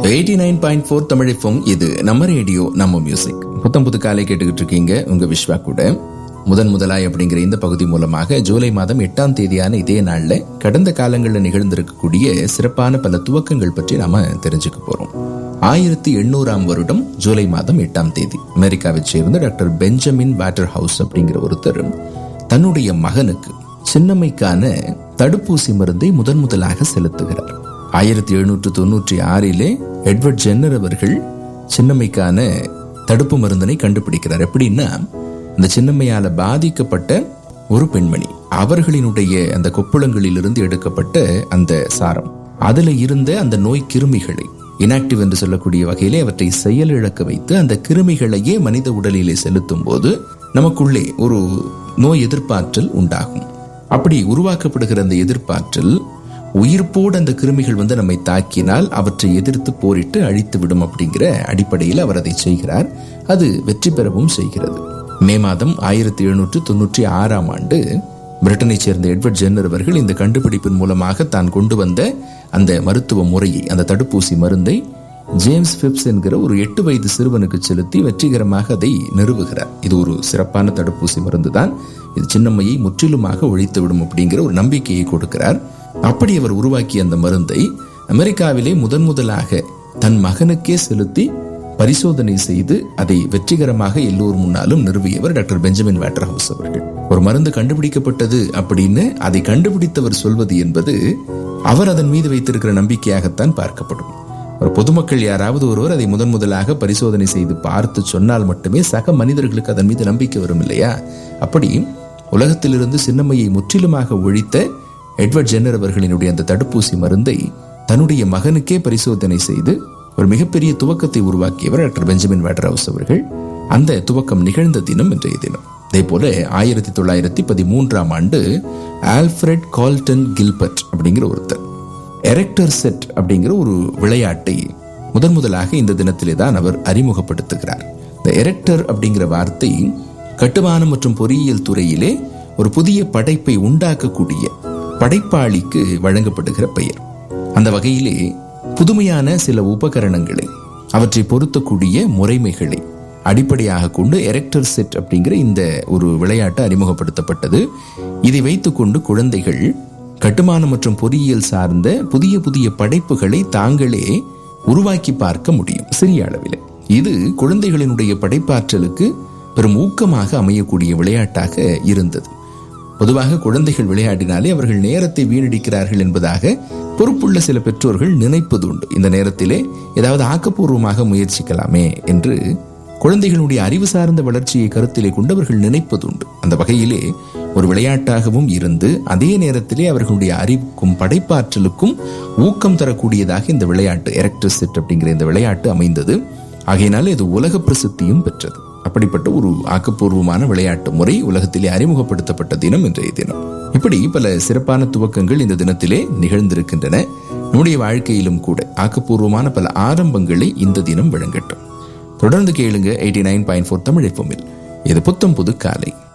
eighty nine point four தமிழிஃபம் இது நம்ம ரேடியோ நம்ம மியூசிக் புத்தம் புது காலை கேட்டுக்கிட்டு இருக்கீங்க உங்க விஸ்வா கூட முதன் முதலாய் அப்படிங்கிற இந்த பகுதி மூலமாக ஜூலை மாதம் எட்டாம் தேதியான இதே நாள்ல கடந்த காலங்களில் நிகழ்ந்திருக்கக்கூடிய சிறப்பான பல துவக்கங்கள் பற்றி நாம தெரிஞ்சுக்க போறோம் ஆயிரத்தி எண்ணூறாம் வருடம் ஜூலை மாதம் எட்டாம் தேதி அமெரிக்காவைச் சேர்ந்த டாக்டர் பெஞ்சமின் வாட்டர் ஹவுஸ் அப்படிங்கிற ஒருத்தர் தன்னுடைய மகனுக்கு சின்னம்மைக்கான தடுப்பூசி மருந்தை முதன் முதலாக செலுத்துகிறார் ஆயிரத்தி எழுநூற்று தொன்னூற்றி ஆறிலே எட்வர்ட் ஜென்னர் அவர்கள் சின்னம்மைக்கான தடுப்பு மருந்தினை கண்டுபிடிக்கிறார் எப்படின்னா இந்த சின்னம்மையால பாதிக்கப்பட்ட ஒரு பெண்மணி அவர்களினுடைய அந்த கொப்புளங்களிலிருந்து எடுக்கப்பட்ட அந்த சாரம் அதுல இருந்த அந்த நோய் கிருமிகளை இனாக்டிவ் என்று சொல்லக்கூடிய வகையிலே அவற்றை செயலிழக்க வைத்து அந்த கிருமிகளையே மனித உடலிலே செலுத்தும் போது நமக்குள்ளே ஒரு நோய் எதிர்ப்பாற்றல் உண்டாகும் அப்படி உருவாக்கப்படுகிற அந்த எதிர்ப்பாற்றல் உயிர்ப்போடு அந்த கிருமிகள் வந்து நம்மை தாக்கினால் அவற்றை எதிர்த்து போரிட்டு அழித்து விடும் அப்படிங்கிற அடிப்படையில் அவர் அதை செய்கிறார் அது வெற்றி பெறவும் செய்கிறது மே மாதம் ஆயிரத்தி எழுநூற்று தொன்னூற்றி ஆறாம் ஆண்டு பிரிட்டனை சேர்ந்த எட்வர்ட் ஜென்னர் அவர்கள் இந்த கண்டுபிடிப்பின் மூலமாக தான் கொண்டு வந்த அந்த மருத்துவ முறையை அந்த தடுப்பூசி மருந்தை ஜேம்ஸ் பிப்ஸ் என்கிற ஒரு எட்டு வயது சிறுவனுக்கு செலுத்தி வெற்றிகரமாக அதை நிறுவுகிறார் இது ஒரு சிறப்பான தடுப்பூசி மருந்து தான் இது சின்னம்மையை முற்றிலுமாக ஒழித்து விடும் அப்படிங்கிற ஒரு நம்பிக்கையை கொடுக்கிறார் அப்படி அவர் உருவாக்கிய அந்த மருந்தை அமெரிக்காவிலே முதன் முதலாக தன் மகனுக்கே செலுத்தி பரிசோதனை செய்து அதை வெற்றிகரமாக எல்லோர் முன்னாலும் நிறுவியவர் டாக்டர் பெஞ்சமின் வேட்டர் ஹவுஸ் அவர்கள் ஒரு மருந்து கண்டுபிடிக்கப்பட்டது அப்படின்னு அதை கண்டுபிடித்தவர் சொல்வது என்பது அவர் அதன் மீது வைத்திருக்கிற நம்பிக்கையாகத்தான் பார்க்கப்படும் ஒரு பொதுமக்கள் யாராவது ஒருவர் அதை முதன் முதலாக பரிசோதனை செய்து பார்த்து சொன்னால் மட்டுமே சக மனிதர்களுக்கு அதன் மீது நம்பிக்கை வரும் இல்லையா அப்படி உலகத்திலிருந்து சின்னம்மையை முற்றிலுமாக ஒழித்த எட்வர்ட் ஜென்னர் அவர்களினுடைய அந்த தடுப்பூசி மருந்தை தன்னுடைய மகனுக்கே பரிசோதனை செய்து ஒரு மிகப்பெரிய துவக்கத்தை உருவாக்கியவர் டாக்டர் பெஞ்சமின் வேட்டர் ஹவுஸ் அவர்கள் அந்த துவக்கம் நிகழ்ந்த தினம் இன்றைய தினம் அதே போல ஆயிரத்தி தொள்ளாயிரத்தி பதிமூன்றாம் ஆண்டு ஆல்ஃபிரட் கால்டன் கில்பர்ட் அப்படிங்கிற ஒருத்தர் எரெக்டர் செட் அப்படிங்கிற ஒரு விளையாட்டை முதன் முதலாக இந்த தினத்திலே தான் அவர் அறிமுகப்படுத்துகிறார் இந்த எரெக்டர் அப்படிங்கிற வார்த்தை கட்டுமானம் மற்றும் பொறியியல் துறையிலே ஒரு புதிய படைப்பை உண்டாக்கக்கூடிய படைப்பாளிக்கு வழங்கப்படுகிற பெயர் அந்த வகையிலே புதுமையான சில உபகரணங்களை அவற்றை பொருத்தக்கூடிய முறைமைகளை அடிப்படையாக கொண்டு எரெக்டர் செட் அப்படிங்கிற இந்த ஒரு விளையாட்டு அறிமுகப்படுத்தப்பட்டது இதை வைத்துக்கொண்டு குழந்தைகள் கட்டுமானம் மற்றும் பொறியியல் சார்ந்த புதிய புதிய படைப்புகளை தாங்களே உருவாக்கி பார்க்க முடியும் சிறிய அளவில் இது குழந்தைகளினுடைய படைப்பாற்றலுக்கு பெரும் ஊக்கமாக அமையக்கூடிய விளையாட்டாக இருந்தது பொதுவாக குழந்தைகள் விளையாடினாலே அவர்கள் நேரத்தை வீணடிக்கிறார்கள் என்பதாக பொறுப்புள்ள சில பெற்றோர்கள் நினைப்பது உண்டு இந்த நேரத்திலே ஏதாவது ஆக்கப்பூர்வமாக முயற்சிக்கலாமே என்று குழந்தைகளுடைய அறிவு சார்ந்த வளர்ச்சியை கருத்திலே கொண்டு அவர்கள் நினைப்பது உண்டு அந்த வகையிலே ஒரு விளையாட்டாகவும் இருந்து அதே நேரத்திலே அவர்களுடைய அறிவுக்கும் படைப்பாற்றலுக்கும் ஊக்கம் தரக்கூடியதாக இந்த விளையாட்டு எரக்டர் செட் அப்படிங்கிற இந்த விளையாட்டு அமைந்தது ஆகையினால இது உலக பிரசித்தியும் பெற்றது அப்படிப்பட்ட ஒரு ஆக்கப்பூர்வமான விளையாட்டு முறை உலகத்திலே அறிமுகப்படுத்தப்பட்ட தினம் இன்றைய தினம் இப்படி பல சிறப்பான துவக்கங்கள் இந்த தினத்திலே நிகழ்ந்திருக்கின்றன நம்முடைய வாழ்க்கையிலும் கூட ஆக்கப்பூர்வமான பல ஆரம்பங்களை இந்த தினம் வழங்கட்டும் தொடர்ந்து கேளுங்க eighty nine point four Tamil எஃப்எம்மில் இது புத்தம் புது காலை